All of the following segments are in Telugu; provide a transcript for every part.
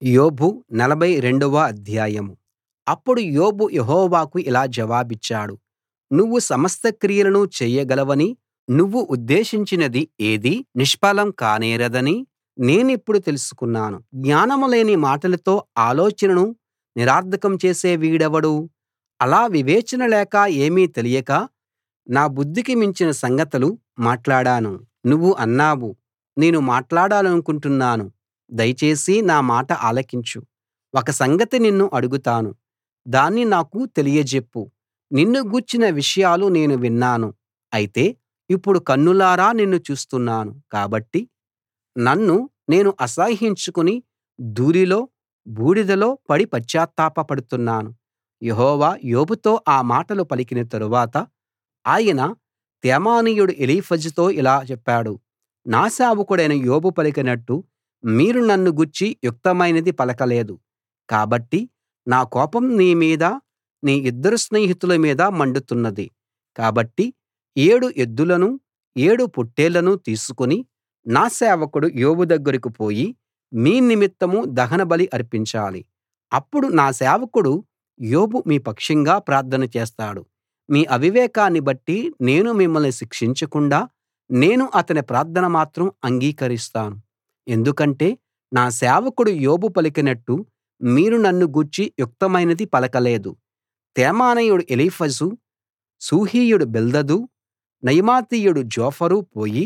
యోబు నలభై రెండవ అధ్యాయం అప్పుడు యోబు యెహోవాకు ఇలా జవాబిచ్చాడు నువ్వు సమస్త క్రియలను చేయగలవనీ నువ్వు ఉద్దేశించినది ఏదీ నిష్ఫలం కానేరదని నేనిప్పుడు తెలుసుకున్నాను జ్ఞానం లేని మాటలతో ఆలోచనను నిరర్థకం చేసే వీడెవడు అలా వివేచన లేక ఏమీ తెలియక నా బుద్ధికి మించిన సంగతులు మాట్లాడాను నువ్వు అన్నావు నేను మాట్లాడాలనుకుంటున్నాను దయచేసి నా మాట ఆలకించు ఒక సంగతి నిన్ను అడుగుతాను దాన్ని నాకు తెలియజెప్పు నిన్ను గూర్చిన విషయాలు నేను విన్నాను అయితే ఇప్పుడు కన్నులారా నిన్ను చూస్తున్నాను కాబట్టి నన్ను నేను అసహ్యించుకుని ధూళిలో బూడిదలో పడి పశ్చాత్తాపపడుతున్నాను యెహోవా యోబుతో ఆ మాటలు పలికిన తరువాత ఆయన తేమానీయుడు ఎలీఫజుతో ఇలా చెప్పాడు నా సేవకుడైన యోబు పలికినట్టు మీరు నన్ను గూర్చి యుక్తమైనది పలకలేదు కాబట్టి నా కోపం నీ మీదా నీ ఇద్దరు స్నేహితుల మీదా మండుతున్నది కాబట్టి ఏడు ఎద్దులనూ ఏడు పొట్టేళ్లనూ తీసుకుని నా సేవకుడు యోబు దగ్గరికి పోయి మీ నిమిత్తం దహనబలి అర్పించాలి అప్పుడు నా సేవకుడు యోబు మీ పక్షంగా ప్రార్థన చేస్తాడు మీ అవివేకాన్ని బట్టి నేను మిమ్మల్ని శిక్షించకుండా నేను అతని ప్రార్థన మాత్రం అంగీకరిస్తాను ఎందుకంటే నా సేవకుడు యోబు పలికినట్టు మీరు నన్ను గూర్చి యుక్తమైనది పలకలేదు తేమానీయుడు ఎలీఫజు షూహీయుడు బిల్దదు నయమాతీయుడు జోఫరు పోయి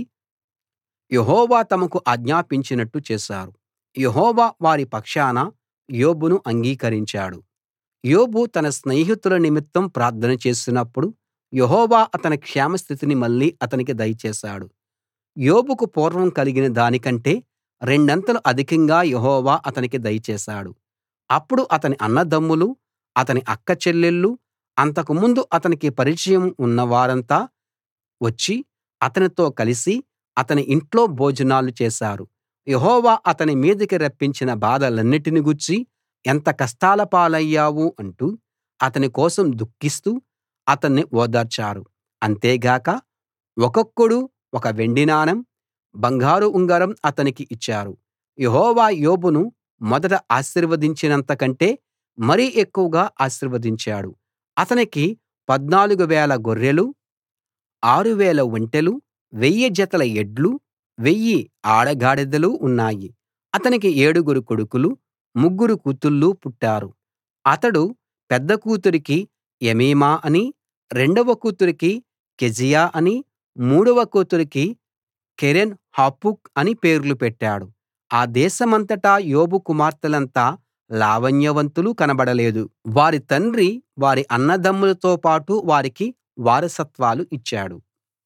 యెహోవా తమకు ఆజ్ఞాపించినట్టు చేశారు యెహోవా వారి పక్షాన యోబును అంగీకరించాడు యోబు తన స్నేహితుల నిమిత్తం ప్రార్థన చేసినప్పుడు యెహోవా అతని క్షేమస్థితిని మళ్ళీ అతనికి దయచేశాడు యోబుకు పూర్వం కలిగిన దానికంటే రెండంతలు అధికంగా యెహోవా అతనికి దయచేశాడు అప్పుడు అతని అన్నదమ్ములు అతని అక్కచెల్లెళ్ళు అంతకుముందు అతనికి పరిచయం ఉన్నవారంతా వచ్చి అతనితో కలిసి అతని ఇంట్లో భోజనాలు చేశారు యెహోవా అతని మీదికి రప్పించిన బాధలన్నిటిని గూర్చి ఎంత కష్టాల పాలయ్యావు అంటూ అతని కోసం దుఃఖిస్తూ అతన్ని ఓదార్చారు అంతేగాక ఒక్కొక్కడు ఒక వెండి నాణెం బంగారు ఉంగరం అతనికి ఇచ్చారు యెహోవా యోబును మొదట ఆశీర్వదించినంత కంటే మరి ఎక్కువగా ఆశీర్వదించాడు అతనికి పద్నాలుగు వేల గొర్రెలు ఆరు వేల ఒంటెలు వెయ్యి జతల ఎడ్లు వెయ్యి ఆడగాడిదలు ఉన్నాయి అతనికి ఏడుగురు కొడుకులు ముగ్గురు కూతుళ్ళు పుట్టారు అతడు పెద్ద కూతురికి ఎమీమా అని రెండవ కూతురికి కెజియా అని మూడవ కూతురికి కెరెన్ హపుక్ అని పేర్లు పెట్టాడు ఆ దేశమంతటా యోబు కుమార్తెలంత లావణ్యవంతులు కనబడలేదు వారి తండ్రి వారి అన్నదమ్ములతో పాటు వారికి వారసత్వాలు ఇచ్చాడు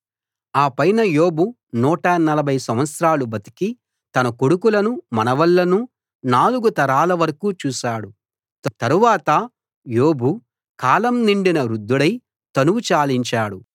ఆ పైన యోబు 140 సంవత్సరాలు బతికి తన కొడుకులను మనవళ్లను నాలుగు తరాల వరకూ చూశాడు తరువాత యోబు కాలం నిండిన వృద్ధుడై తనువు చాలించాడు